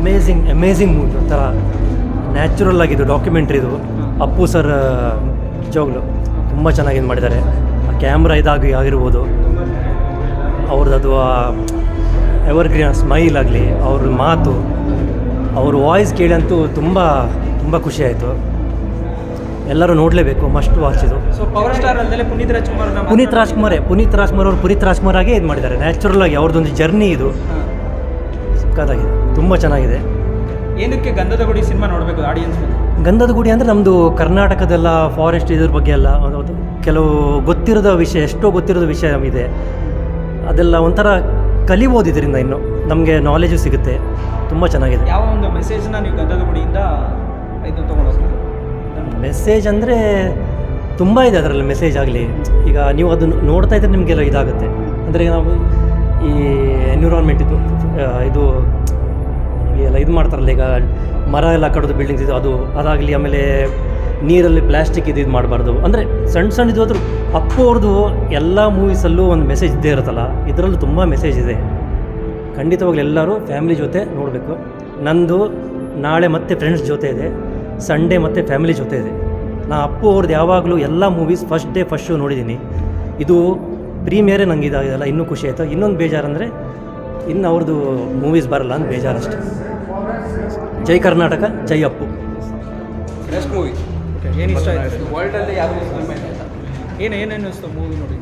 Amazing amazing movie ಒಂಥರ natural ಆಗಿದ್ದು documentary ಇದು ಅಪ್ಪು ಸರ್ ನಿಜವಾಗ್ಲು ತುಂಬ ಚೆನ್ನಾಗಿ ಇದು ಮಾಡಿದ್ದಾರೆ ಆ ಕ್ಯಾಮ್ರಾ ಇದಾಗಿ ಆಗಿರ್ಬೋದು ಅವ್ರದ್ದು ಅದು ಎವರ್ಗ್ರೀನ್ ಸ್ಮೈಲ್ ಆಗಲಿ ಅವ್ರ ಮಾತು ಅವ್ರ ವಾಯ್ಸ್ ಕೇಳಂತೂ ತುಂಬ ತುಂಬ ಖುಷಿ ಆಯಿತು ಎಲ್ಲರೂ ನೋಡಲೇಬೇಕು ಮಸ್ಟ್ ವಾಚ್ ಇದು ಸೊ ಪವರ್ ಸ್ಟಾರ್ ಅಲ್ಲದೆ ಪುನೀತ್ ರಾಜ್ಕುಮಾರ್ ಪುನೀತ್ ರಾಜ್ಕುಮಾರೇ ಪುನೀತ್ ರಾಜ್ಕುಮಾರ್ ಅವರು ಪುನೀತ್ ರಾಜ್ಕುಮಾರ್ ಆಗೇ ಇದು ಮಾಡಿದ್ದಾರೆ ನ್ಯಾಚುರಲ್ ಆಗಿ ಅವ್ರದ್ದೊಂದು ಜರ್ನಿ ಇದು ಸಕ್ಕತ್ತಾಗಿದೆ ತುಂಬ ಚೆನ್ನಾಗಿದೆ ಏನಕ್ಕೆ ಗಂಧದ ಗುಡಿ ಸಿನಿಮಾ ನೋಡಬೇಕು ಆಡಿಯನ್ಸ್ ಗಂಧದ ಗುಡಿ ಅಂದರೆ ನಮ್ಮದು ಕರ್ನಾಟಕದೆಲ್ಲ ಫಾರೆಸ್ಟ್ ಇದ್ರ ಬಗ್ಗೆ ಎಲ್ಲ ಅದು- ಅದು ಕೆಲವು ಗೊತ್ತಿರೋದ ವಿಷಯ ಎಷ್ಟೋ ಗೊತ್ತಿರೋದ ವಿಷಯ ಇದೆ ಅದೆಲ್ಲ ಒಂಥರ ಕಲಿಬೋದು ಇದರಿಂದ ಇನ್ನು ನಮಗೆ ನಾಲೆಜು ಸಿಗುತ್ತೆ ತುಂಬ ಚೆನ್ನಾಗಿದೆ ಯಾವ ಒಂದು ಮೆಸೇಜ್ನ ನೀವು ಗಂಧದ ಗುಡಿಯಿಂದ ಇದು ತೊಗೊಂಡೋಗ್ತೀವಿ ಮೆಸೇಜ್ ಅಂದರೆ ತುಂಬ ಇದೆ ಅದರಲ್ಲಿ ಮೆಸೇಜ್ ಆಗಲಿ ಈಗ ನೀವು ಅದನ್ನು ನೋಡ್ತಾ ಇದ್ದರೆ ನಿಮಗೆಲ್ಲ ಇದಾಗುತ್ತೆ ಅಂದರೆ ನಾವು ಈ ಎನ್ವಿರಾನ್ಮೆಂಟ್ ಇದು ಆ, ಇದು ಎಲ್ಲ ಇದು ಮಾಡ್ತಾರಲ್ಲ ಈಗ ಮರ ಎಲ್ಲ ಕಡೋದು ಬಿಲ್ಡಿಂಗ್ಸ್ ಇದು ಅದು ಅದಾಗಲಿ ಆಮೇಲೆ ನೀರಲ್ಲಿ ಪ್ಲಾಸ್ಟಿಕ್ ಇದು ಇದು ಮಾಡಬಾರ್ದು ಅಂದರೆ ಸಣ್ಣ ಸಣ್ಣ ಇದು ಆದರೂ ಅಪ್ಪು ಅವ್ರದ್ದು ಎಲ್ಲ ಮೂವೀಸಲ್ಲೂ ಒಂದು ಮೆಸೇಜ್ ಇದ್ದೇ ಇರುತ್ತಲ್ಲ ಇದರಲ್ಲೂ ತುಂಬ ಮೆಸೇಜ್ ಇದೆ ಖಂಡಿತವಾಗ್ಲೂ ಎಲ್ಲರೂ ಫ್ಯಾಮಿಲಿ ಜೊತೆ ನೋಡಬೇಕು ನಂದು ನಾಳೆ ಮತ್ತೆ ಫ್ರೆಂಡ್ಸ್ ಜೊತೆ ಇದೆ ಸಂಡೇ ಮತ್ತು ಫ್ಯಾಮಿಲಿ ಜೊತೆ ಇದೆ ನಾ ಅಪ್ಪು ಅವ್ರದ್ದು ಯಾವಾಗಲೂ ಎಲ್ಲ movies first day first show ನೋಡಿದ್ದೀನಿ ಇದು ಪ್ರೀಮಿಯರೇ ನಂಗೆ ಇದಾಗಿದೆಲ್ಲ ಇನ್ನೂ ಖುಷಿ ಆಯಿತು ಇನ್ನೊಂದು ಬೇಜಾರಂದರೆ ಇನ್ನು ಅವ್ರದ್ದು ಮೂವೀಸ್ ಬರಲ್ಲ ಅಂತ ಬೇಜಾರಷ್ಟೆ ಜೈ ಕರ್ನಾಟಕ ಜೈ ಅಪ್ಪು ಬೆಸ್ಟ್ ಮೂವಿ ಏನು ಇಷ್ಟ ಆಯ್ತು ವರ್ಲ್ಡಲ್ಲಿ ಯಾವುದು ಸಿನಿಮಾ ಇಲ್ಲ ಏನು ಏನು ಅನ್ನಿಸ್ತು ಮೂವಿ ನೋಡಿ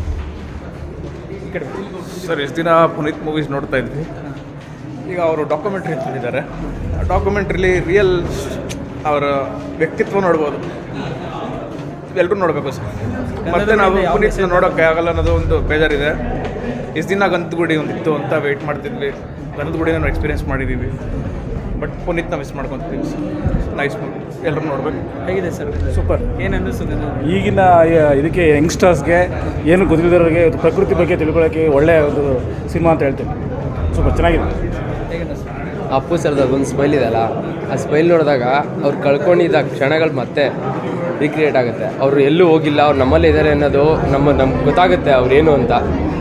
ಈ ಕಡೆ ಬನ್ನಿ. ಸರ್ ಎಷ್ಟು ದಿನ ಪುನೀತ್ ಮೂವೀಸ್ ನೋಡ್ತಾ ಇದ್ವಿ ಈಗ ಅವರು ಡಾಕ್ಯುಮೆಂಟ್ರಿ ತಂದಿದ್ದಾರೆ ಆ ಡಾಕ್ಯುಮೆಂಟ್ರಿಲಿ ರಿಯಲ್ ಅವರ ವ್ಯಕ್ತಿತ್ವ ನೋಡ್ಬೋದು ಎಲ್ಲರೂ ನೋಡಬೇಕು ಸರ್ ಮತ್ತೆ ನಾವು ಯಾವ ಪುನೀತ್ನ message ನೋಡೋಕ್ಕೆ ಆಗಲ್ಲ ಅನ್ನೋದು ಒಂದು ಬೇಜಾರಿದೆ ಇಷ್ಟು ದಿನ ಗಂಧಗುಡಿ ಒಂದಿತ್ತು ಅಂತ ವೆಯ್ಟ್ ಮಾಡ್ತಿದ್ವಿ ಗಂಧಗುಡಿನ ನಾವು ಎಕ್ಸ್ಪೀರಿಯೆನ್ಸ್ ಮಾಡಿದ್ದೀವಿ ಬಟ್ ಪುನೀತ್ನ ಮಿಸ್ ಮಾಡ್ಕೊತೀವಿ ನೈಸ್ ಮೂವಿ ಎಲ್ಲರೂ ನೋಡಬೇಕು ಹೇಗಿದೆ ಸರ್ ಸೂಪರ್ ಏನು ಅನ್ನಿಸ್ತು ಗಂಧದ ಗುಡಿ ಈಗಿನ ಯ- ಇದಕ್ಕೆ ಯಂಗ್ಸ್ಟರ್ಸ್ಗೆ ಏನು ಗೊತ್ತಿದ್ದವರಿಗೆ ಪ್ರಕೃತಿ ಬಗ್ಗೆ ತಿಳ್ಕೊಳ್ಳೋಕ್ಕೆ ಒಳ್ಳೆಯ ಒಂದು ಸಿನಿಮಾ ಅಂತ ಹೇಳ್ತೀನಿ ಸೂಪರ್ ಚೆನ್ನಾಗಿದೆ ಹೇಗೆ ಅನ್ನಿಸ್ತು ಅಪ್ಪು ಸರ್ದು ಒಂದು ಸ್ಮೈಲ್ ಇದೆಯಲ್ಲ ಆ ಸ್ಮೈಲ್ ನೋಡಿದಾಗ ಅವ್ರು ಕಳ್ಕೊಂಡಿದ್ದ ಕ್ಷಣಗಳು ಮತ್ತೆ ರೀಕ್ರಿಯೇಟ್ ಆಗುತ್ತೆ ಅವರು ಎಲ್ಲೂ ಹೋಗಿಲ್ಲ ಅವ್ರು ನಮ್ಮಲ್ಲೇ ಇದ್ದಾರೆ ಅನ್ನೋದು ನಮ್ಮ ನಮ್ಗೆ ಗೊತ್ತಾಗುತ್ತೆ ಅವ್ರು ಏನು ಅಂತ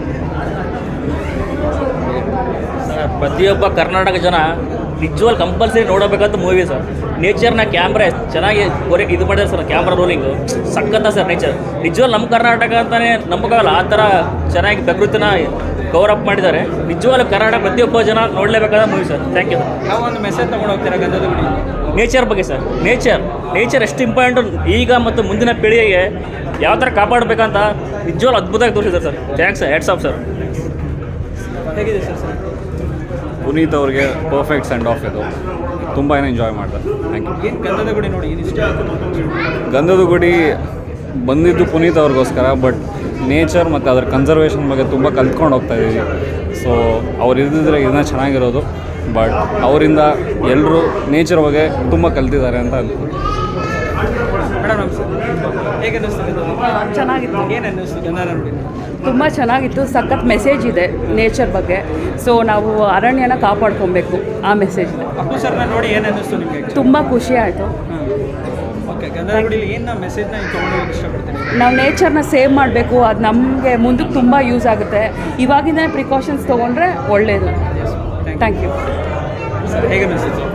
ಪ್ರತಿಯೊಬ್ಬ ಕರ್ನಾಟಕ ಜನ ನಿಜವಾಗ್ ಕಂಪಲ್ಸರಿ ನೋಡಬೇಕಂತ ಮೂವಿ ಸರ್ ನೇಚರ್ನ ಕ್ಯಾಮ್ರಾ ಚೆನ್ನಾಗಿ ಕೊರೆ ಇದು ಮಾಡಿದ್ರೆ ಸರ್ ಕ್ಯಾಮ್ರಾ ರೋಲಿಂಗು ಸಖತ್ತ ಸರ್ ನೇಚರ್ ನಿಜವಾಗ್ ನಮ್ಮ ಕರ್ನಾಟಕ ಅಂತಲೇ ನಂಬಕ್ಕಾಗಲ್ಲ ಆ ಥರ ಚೆನ್ನಾಗಿ ಪ್ರಕೃತಿನ ಕವರ್ ಅಪ್ ಮಾಡಿದ್ದಾರೆ ನಿಜವಾಗ್ಲೂ ಕರ್ನಾಟಕ ಪ್ರತಿಯೊಬ್ಬ ಜನ ನೋಡಲೇಬೇಕಾದ ಮೂವಿ ಸರ್ ಥ್ಯಾಂಕ್ ಯು ಯಾವ ಒಂದು ಮೆಸೇಜ್ ತೊಗೊಂಡು ಹೋಗ್ತೀರಾ ಗಂಧದ ಗುಡಿ ನೇಚರ್ ಬಗ್ಗೆ ಸರ್ ನೇಚರ್ ನೇಚರ್ ಎಷ್ಟು ಇಂಪಾರ್ಟೆಂಟ್ ಈಗ ಮತ್ತು ಮುಂದಿನ ಪೀಳಿಗೆಗೆ ಯಾವ ಥರ ಕಾಪಾಡಬೇಕಂತ ನಿಜವಾಗ್ಲೂ ಅದ್ಭುತವಾಗಿ ತೋರಿಸಿದ್ದಾರೆ sir thanks hats off sir ಹೇಗಿದೆ ಸರ್ ಸರ್ ಪುನೀತ್ ಅವ್ರಿಗೆ ಪರ್ಫೆಕ್ಟ್ ಸೆಂಡ್ ಆಫ್ ಇದು ತುಂಬ ಏನೋ ಎಂಜಾಯ್ ಮಾಡಿದೆ ಥ್ಯಾಂಕ್ ಯು ಏನು ಗಂಧದ ಗುಡಿ ನೋಡಿ ಏನು ಇಷ್ಟ ಆಯ್ತು ಗಂಧದ ಗುಡಿ ಬಂದಿದ್ದು ಪುನೀತ್ ಅವ್ರಿಗೋಸ್ಕರ ಬಟ್ ನೇಚರ್ ಮತ್ತು ಅದರ ಕನ್ಸರ್ವೇಷನ್ ಬಗ್ಗೆ ತುಂಬ ಕಲ್ತ್ಕೊಂಡು ಹೋಗ್ತಾ ಇದ್ದೀವಿ ಸೊ ಅವ್ರು ಇದ್ದಿದ್ರೆ ಇನ್ನೂ ಚೆನ್ನಾಗಿರೋದು ಬಟ್ ಅವರಿಂದ ಎಲ್ಲರೂ ನೇಚರ್ ಬಗ್ಗೆ ತುಂಬ ಕಲ್ತಿದ್ದಾರೆ ಅಂತ ಅನ್ಕೊಂಡು ಮೇಡಮ್ ನಮಸ್ತೆ ಹೇಗೆ ಅನ್ನಿಸ್ತು ಗಂಧದ ಗುಡಿ ಚೆನ್ನಾಗಿತ್ತು ಏನು ಅನ್ನಿಸ್ತು ಗಂಧದ ಗುಡಿ ತುಂಬ ಚೆನ್ನಾಗಿತ್ತು ಸಖತ್ ಮೆಸೇಜ್ ಇದೆ ನೇಚರ್ ಬಗ್ಗೆ ಸೊ ನಾವು ಅರಣ್ಯನ ಕಾಪಾಡ್ಕೊಬೇಕು ಆ ಮೆಸೇಜ್ ಇದೆ ಅಪ್ಪು ಸರ್ನ ನೋಡಿ ಏನು ಅನ್ನಿಸ್ತು ನಿಮಗೆ ತುಂಬ ಖುಷಿ ಆಯಿತು ಓಕೆ ಗಂಧದ ಗುಡಿಲಿ ಏನು ಮೆಸೇಜ್ನ ನೀವು ತೊಗೊಂಡು ಹೋಗಕ್ಕೆ ಇಷ್ಟಪಡ್ತೀನಿ ನಾವು ನೇಚರ್ನ ಸೇವ್ ಮಾಡಬೇಕು ಅದು ನಮಗೆ ಮುಂದಕ್ಕೆ ತುಂಬ ಯೂಸ್ ಆಗುತ್ತೆ ಇವಾಗಿಂದ ಪ್ರಿಕಾಷನ್ಸ್ ತೊಗೊಂಡ್ರೆ ಒಳ್ಳೆಯದು ಥ್ಯಾಂಕ್ ಯು ಸರ್ ಹೇಗೆ ಅನ್ನಿಸ್ತು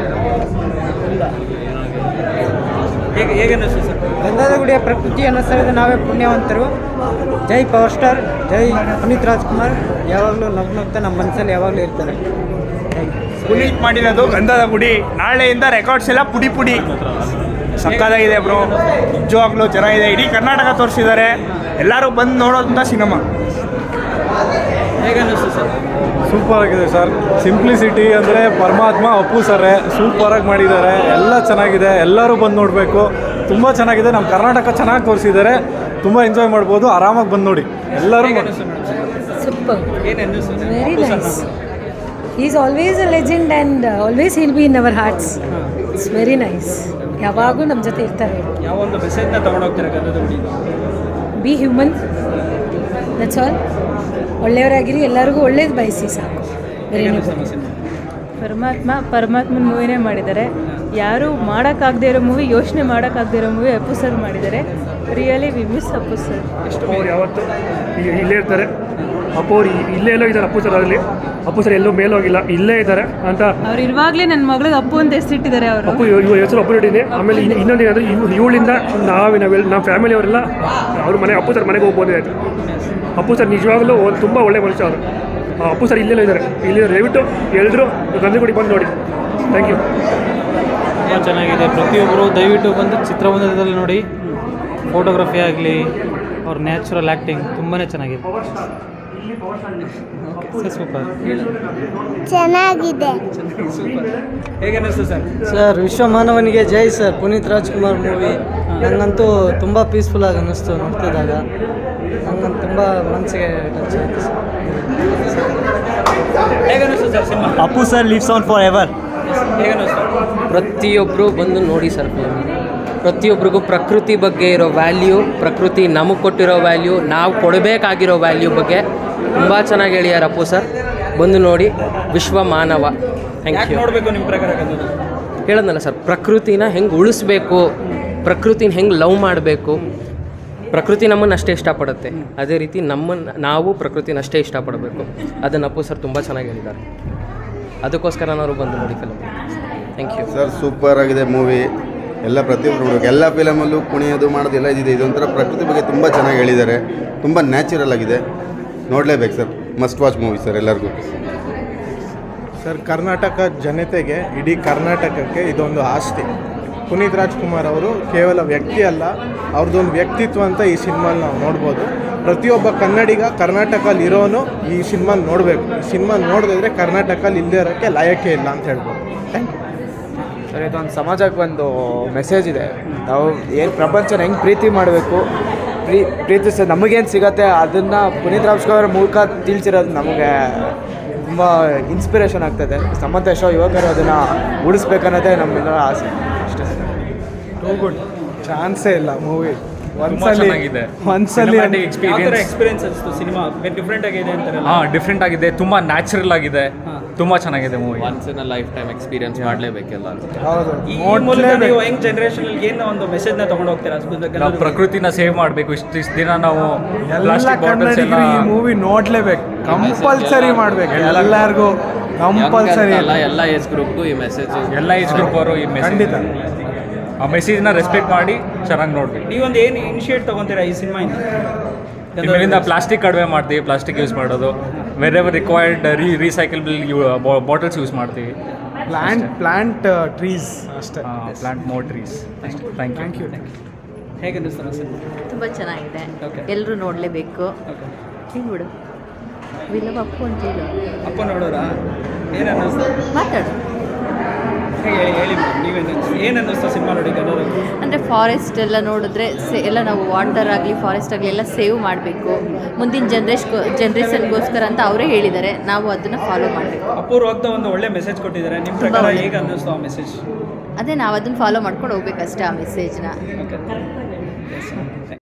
ಹೇಗೆ ಹೇಗೆ ಅನ್ನಿಸ್ತು ಸರ್ ಗಂಧದ ಗುಡಿಯ ಪ್ರಕೃತಿಯನ್ನು ಸರಿದ ನಾವೇ ಪುಣ್ಯವಂತರು ಜೈ ಪವರ್ ಸ್ಟಾರ್ ಜೈ ಪುನೀತ್ ರಾಜ್ಕುಮಾರ್ ಯಾವಾಗಲೂ ನಗು ನಗ್ತಾ ನಮ್ಮ ಮನಸ್ಸಲ್ಲಿ ಯಾವಾಗಲೂ ಇರ್ತಾರೆ ಪುನೀತ್ ಮಾಡಿರೋದು ಗಂಧದ ಗುಡಿ ನಾಳೆಯಿಂದ ರೆಕಾರ್ಡ್ಸ್ ಎಲ್ಲ ಪುಡಿ ಪುಡಿ ಸಕ್ಕದಾಗಿದೆ ಬ್ರೋ ನಿಜವಾಗ್ಲೂ ಚೆನ್ನಾಗಿದೆ ಇಡೀ ಕರ್ನಾಟಕ ತೋರಿಸಿದ್ದಾರೆ ಎಲ್ಲರೂ ಬಂದು ನೋಡೋಂಥ ಸಿನಿಮಾ ಹೇಗೆ ಅನ್ನಿಸ್ತು ಸರ್ ಸೂಪರ್ ಆಗಿದೆ ಸರ್ ಸಿಂಪ್ಲಿಸಿಟಿ ಅಂದರೆ ಪರಮಾತ್ಮ ಅಪ್ಪು ಸರೇ ಸೂಪರಾಗಿ ಮಾಡಿದ್ದಾರೆ ಎಲ್ಲ ಚೆನ್ನಾಗಿದೆ ಎಲ್ಲರೂ ಬಂದು ನೋಡಬೇಕು ತುಂಬ ಚೆನ್ನಾಗಿದೆ ನಮ್ಮ ಕರ್ನಾಟಕ ಚೆನ್ನಾಗಿ ತೋರಿಸಿದ್ದಾರೆ ತುಂಬ ಎಂಜಾಯ್ ಮಾಡ್ಬೋದು ಆರಾಮಾಗಿ ಬಂದು ನೋಡಿ ಎಲ್ಲರೂ ಹೇಗೆ ನೋಡಿ. ಅನ್ನಿಸ್ತು ಮೇಡಮ್ Super. ಏನು ಅನ್ನಿಸ್ತು Very ಅಪ್ಪು ಸರ್ನ nice. He's always a legend and uh, always he'll be in our hearts. It's very nice. ಯಾವಾಗೂ ನಮ್ಮ ಜೊತೆ ಇರ್ತಾರೆ ಯಾವ ಒಂದು ಮೆಸೇಜ್ನ ತೊಗೊಂಡು ಹೋಗ್ತೀರಾ Gandhada Gudi be human that's all ಒಳ್ಳೆಯವರಾಗಿರಿ ಎಲ್ಲರಿಗೂ ಒಳ್ಳೇದು ಬಯಸಿ ಸಾಕು ವೆರಿ ಹೇಗೆ ಗುಡ್ ಅನ್ನಿಸ್ತು ನಮ್ಮ ಸಿನಿಮಾ ಪರಮಾತ್ಮ ಪರಮಾತ್ಮನ ಮೂವಿನೇ ಮಾಡಿದ್ದಾರೆ ಯಾರು ಮಾಡೋಕ್ಕಾಗದೇ ಇರೋ ಮೂವಿ ಯೋಚನೆ ಮಾಡೋಕ್ಕಾಗದೇ ಇರೋ ಮೂವಿ ಅಪ್ಪು ಸರ್ ಮಾಡಿದ್ದಾರೆ really we miss Appu sir ಅವ್ರು ಯಾವತ್ತು ಇಲ್ಲೇ ಇರ್ತಾರೆ ಅಪ್ಪು ಅವ್ರು ಇಲ್ಲೇ ಎಲ್ಲ ಇದ್ದಾರೆ ಅಪ್ಪು ಸರ್ ಅದರಲ್ಲಿ ಅಪ್ಪು ಸರ್ ಎಲ್ಲೂ ಮೇಲೋಗಿಲ್ಲ ಇಲ್ಲೇ ಇದ್ದಾರೆ ಅಂತ ಅವ್ರು ಇರುವಾಗಲೇ ನನ್ನ ಮಗಳಿಗೆ ಅಪ್ಪು ಅಂತ ಹೆಸರಿಟ್ಟಿದ್ದಾರೆ ಅವರು ಅಪ್ಪು ಇವ ಇವ ಹೆಸರು ಒಬ್ಬರು ಇಟ್ಟಿದ್ದೀನಿ ಆಮೇಲೆ ಇನ್ನು ಇನ್ನೊಂದು ಏನಂದರೆ ಇವ್ ಇವಳಿಂದ ನಾವು ನಾವೆಲ್ಲ ನಮ್ಮ ಫ್ಯಾಮಿಲಿಯವರೆಲ್ಲ ಅವ್ರ ಮನೆ ಅಪ್ಪು ಸರ್ ಮನೆಗೆ ಹೋಗ್ಬೋದು ಆಯಿತು ಅಪ್ಪು ಸರ್ ನಿಜವಾಗ್ಲೂ ಒಂದು ತುಂಬ ಒಳ್ಳೆ ಮನುಷ್ಯ ಅವರು ಆ ಅಪ್ಪು ಸರ್ ಇಲ್ಲೆಲ್ಲ ಇದ್ದಾರೆ ಇಲ್ಲಿ ದಯವಿಟ್ಟು ಎಲ್ಲರೂ ಗಂಧಗುಡಿ ಬಂದು ನೋಡಿ ಥ್ಯಾಂಕ್ ಯು ತುಂಬ ಚೆನ್ನಾಗಿದೆ ಪ್ರತಿಯೊಬ್ಬರು ದಯವಿಟ್ಟು ಬಂದು ಚಿತ್ರಮಂದಿರದಲ್ಲಿ ನೋಡಿ ಫೋಟೋಗ್ರಫಿ ಆಗಲಿ ಅವ್ರ ನ್ಯಾಚುರಲ್ ಆ್ಯಕ್ಟಿಂಗ್ ತುಂಬಾ ಚೆನ್ನಾಗಿದೆ ಸೂಪರ್ ಚೆನ್ನಾಗಿದೆ ಹೇಗೆ ಅನ್ನಿಸ್ತು ಸರ್ ಸರ್ ವಿಶ್ವಮಾನವನಿಗೆ ಜೈ ಸರ್ ಪುನೀತ್ ರಾಜ್ಕುಮಾರ್ ಮೂವಿ ನನಗಂತೂ ತುಂಬ ಪೀಸ್ಫುಲ್ ಆಗಿ ಅನ್ನಿಸ್ತು ನೋಡ್ತಿದ್ದಾಗ ನಂಗಂತೂ ತುಂಬ ಮನಸ್ಸಿಗೆ ಟಚ್ ಆಯಿತು ಸರ್ ಹೇಗೆ ಅನ್ನಿಸ್ತು sir cinema Appu sir lives on for ever ಹೇಗೆ ಅನ್ನಿಸ್ತು ಪ್ರತಿಯೊಬ್ಬರು ಬಂದು ನೋಡಿ ಸರ್ ಫಿಲ್ಮ್ ಪ್ರತಿಯೊಬ್ಬರಿಗೂ ಪ್ರಕೃತಿ ಬಗ್ಗೆ ಇರೋ ವ್ಯಾಲ್ಯೂ ಪ್ರಕೃತಿ ನಮಗೆ ಕೊಟ್ಟಿರೋ ವ್ಯಾಲ್ಯೂ ನಾವು ಕೊಡಬೇಕಾಗಿರೋ ವ್ಯಾಲ್ಯೂ ಬಗ್ಗೆ ತುಂಬ ಚೆನ್ನಾಗಿ ಹೇಳಿದ್ದಾರೆ ಅಪ್ಪು ಸರ್ ಬಂದು ನೋಡಿ ವಿಶ್ವ ಮಾನವ ಥ್ಯಾಂಕ್ ಯಾಕೆ ಯು ನೋಡಬೇಕು ನಿಮ್ಮ ಪ್ರಕಾರ ಗಂಧದ ಹೇಳದ್ನಲ್ಲ ಸರ್ ಪ್ರಕೃತಿನ ಹೆಂಗೆ ಉಳಿಸ್ಬೇಕು ಪ್ರಕೃತಿನ ಹೆಂಗೆ ಲವ್ ಮಾಡಬೇಕು ಪ್ರಕೃತಿ ನಮ್ಮನ್ನು ಅಷ್ಟೇ ಇಷ್ಟಪಡುತ್ತೆ ಅದೇ ರೀತಿ ನಮ್ಮನ್ನು ನಾವು ಪ್ರಕೃತಿನ ಅಷ್ಟೇ ಇಷ್ಟಪಡಬೇಕು ಅದನ್ನು ಅಪ್ಪು ಸರ್ ತುಂಬ ಚೆನ್ನಾಗಿ ಹೇಳಿದ್ದಾರೆ ಅದಕ್ಕೋಸ್ಕರ ನಾವು ಬಂದು ನೋಡಿ film thank you sir super ಆಗಿದೆ ಮೂವಿ ಎಲ್ಲ ಪ್ರತಿಯೊಬ್ಬರು ನೋಡ್ಬೇಕು ಎಲ್ಲ ಫಿಲಮಲ್ಲೂ ಕುಣಿಯೋದು ಮಾಡೋದು ಎಲ್ಲ ಇದಿದೆ ಇದೊಂಥರ ಪ್ರಕೃತಿ ಬಗ್ಗೆ ತುಂಬ ಚೆನ್ನಾಗಿ ಹೇಳಿದ್ದಾರೆ ತುಂಬ ನ್ಯಾಚುರಲ್ ಆಗಿದೆ ನೋಡಲೇಬೇಕು sir must watch movie sir ಎಲ್ಲರಿಗೂ ಸರ್ ಕರ್ನಾಟಕ ಜನತೆಗೆ ಇಡೀ ಕರ್ನಾಟಕಕ್ಕೆ ಇದೊಂದು ಆಸ್ತಿ ಪುನೀತ್ ರಾಜ್ಕುಮಾರ್ ಅವರು ಕೇವಲ ವ್ಯಕ್ತಿ ಅಲ್ಲ ಅವ್ರದ್ದೊಂದು ವ್ಯಕ್ತಿತ್ವ ಅಂತ ಈ ಸಿನಿಮಾಲಿ ನಾವು ನೋಡ್ಬೋದು ಪ್ರತಿಯೊಬ್ಬ ಕನ್ನಡಿಗ ಕರ್ನಾಟಕಲ್ಲಿ ಇರೋನು ಈ ಸಿನಿಮಾ ನೋಡಬೇಕು ಈ ಸಿನಿಮಾ ನೋಡಿದ್ರೆ ಕರ್ನಾಟಕಲ್ಲಿ ಇಲ್ಲದೇ ಇರೋಕ್ಕೆ ಲಾಯಕ್ಕೆ ಇಲ್ಲ ಅಂತ ಹೇಳ್ಬೋದು ಥ್ಯಾಂಕ್ ಯು ಸರ್ ಇದೊಂದು ಸಮಾಜಕ್ಕೆ ಒಂದು ಮೆಸೇಜ್ ಇದೆ ನಾವು ಏನು ಪ್ರಪಂಚನ ಹೆಂಗೆ ಪ್ರೀತಿ ಮಾಡಬೇಕು ಪ್ರೀ ಪ್ರೀತಿಸ ನಮಗೇನು ಸಿಗತ್ತೆ ಅದನ್ನು ಪುನೀತ್ ರಾಜ್ಕುಮಾರ್ ಮೂಲಕ ತಿಳಿಸಿರೋದು ನಮಗೆ ತುಂಬ ಇನ್ಸ್ಪಿರೇಷನ್ ಆಗ್ತದೆ ಸಮಂತ ಯಶೋ ಯುವಕರು ಅದನ್ನು ಉಳಿಸ್ಬೇಕನ್ನೋದೇ ನಮ್ಮೆಲ್ಲರ ಆಸೆ ಅಷ್ಟೇ ಟೂ ಗುಡ್ ಚಾನ್ಸೇ ಇಲ್ಲ ಮೂವಿ ತುಂಬಾ ಚೆನ್ನಾಗಿದೆ. ಒಂದ್ಸಲಿ Cinematic experience. ಎಕ್ಸ್ಪೀರಿಯನ್ಸ್ ಅನಿಸ್ತು ಸಿನಿಮಾ ಡಿಫ್ರೆಂಟ್ ಆಗಿದೆ ಅಂತಾರಲ್ಲ ಹಾಂ ಡಿಫ್ರೆಂಟ್ ಆಗಿದೆ ತುಂಬ ನ್ಯಾಚುರಲ್ ಆಗಿದೆ ತುಂಬ ಚೆನ್ನಾಗಿದೆ movie once in lifetime experience ಮಾಡಲೇಬೇಕು ಎಲ್ಲರೂ ಹೌದು ಈ ಈ ಮೂಲಕ ನೀವು ಹೆಂಗ್ ಜನರೇಷನ್ ಏನು ಒಂದು ಮೆಸೇಜ್ನ ತಗೊಂಡು ಹೋಗ್ತೀರಾ ನಾವು ಪ್ರಕೃತಿನ ಸೇವ್ ಮಾಡಬೇಕು ಇಷ್ಟು ಇಷ್ಟು ದಿನ ನಾವು ಎಲ್ಲ ಪ್ಲಾಸ್ಟಿಕ್ ಬಾಟಲ್ಸ್ ಎಲ್ಲ ಕನ್ನಡಿಗರು ಈ ಮೂವಿ ನೋಡ್ಲೇಬೇಕು ಕಂಪಲ್ಸರಿ ಮಾಡ್ಬೇಕು ಎಲ್ಲರಿಗೂ ಕಂಪಲ್ಸರಿ ಅಲ್ಲ ಎಲ್ಲ ಏಜ್ ಗ್ರೂಪ್ಗೂ ಈ ಮೆಸೇಜ್ ಎಲ್ಲ ಏಜ್ ಗ್ರೂಪ್ ಅವರು ಈ ಮೆಸೇಜ್ ಖಂಡಿತ. ಆ ಮೆಸೇಜ್ನ ರೆಸ್ಪೆಕ್ಟ್ ಮಾಡಿ ಚೆನ್ನಾಗಿ ನೋಡ್ಬೇಕು ನೀವೊಂದು ಏನು ಇನಿಷಿಯೇಟ್ ತಗೊಂತೀರಾ ಈ ಸಿನಿಮಾ ಇಂದ ಇದರಿಂದ ಪ್ಲಾಸ್ಟಿಕ್ ಕಡಿಮೆ ಮಾಡ್ತೀವಿ ಪ್ಲಾಸ್ಟಿಕ್ ಯೂಸ್ ಮಾಡೋದು wherever required re recyclable bottles use ಮಾಡ್ತೀವಿ ಪ್ಲಾಂಟ್ ಪ್ಲಾಂಟ್ ಟ್ರೀಸ್ ಅಷ್ಟೇ plant more trees thank you ಹೇಗೆ ಅನ್ನಿಸ್ತಾರ ಸಿನಿಮಾ ತುಂಬ ಚೆನ್ನಾಗಿದೆ Okay. ಎಲ್ಲರೂ ನೋಡಲೇಬೇಕು ಹೇಳ್ಬಿಡು ವಿಲವ್ ಅಪ್ಪು ಅಂತ ಹೇಳು ಅಪ್ಪ ನೋಡೋರಾ ಏನು ಅನ್ನಿಸ್ತು ಮಾತಾಡು ಹೇಗೆ ಹೇಳಿ ಹೇಳಿ ನೀವೇನು ಏನು ಅನ್ನಿಸ್ತು ಸಿನಿಮಾ ನೋಡಿ ಗಂಧದ ಅಂದರೆ ಫಾರೆಸ್ಟ್ ಎಲ್ಲ ನೋಡಿದ್ರೆ ಸೇ ಎಲ್ಲ ನಾವು ವಾಟರ್ ಆಗಲಿ ಫಾರೆಸ್ಟ್ ಆಗಲಿ ಎಲ್ಲ ಸೇವ್ ಮಾಡಬೇಕು ಮುಂದಿನ ಜನ್ರೇಷ್ ಜನ್ರೇಷನ್ಗೋಸ್ಕರ ಅಂತ ಅವರೇ ಹೇಳಿದ್ದಾರೆ ನಾವು ಅದನ್ನು ಫಾಲೋ ಮಾಡಬೇಕು ಅಪೂರ್ವಕ್ತ ಒಂದು ಒಳ್ಳೆ ಮೆಸೇಜ್ ಕೊಟ್ಟಿದ್ದಾರೆ ನಿಮ್ಮ ಪ್ರಕಾರ ಒಳ್ಳೆ. ಒಳ್ಳೆ. ಹೇಗೆ ಅನ್ನಿಸ್ತು ಆ ಮೆಸೇಜ್ ಅದೇ ನಾವು ಅದನ್ನು ಫಾಲೋ ಮಾಡ್ಕೊಂಡು ಹೋಗ್ಬೇಕಷ್ಟೇ ಆ ಮೆಸೇಜ್ನ ಓಕೆ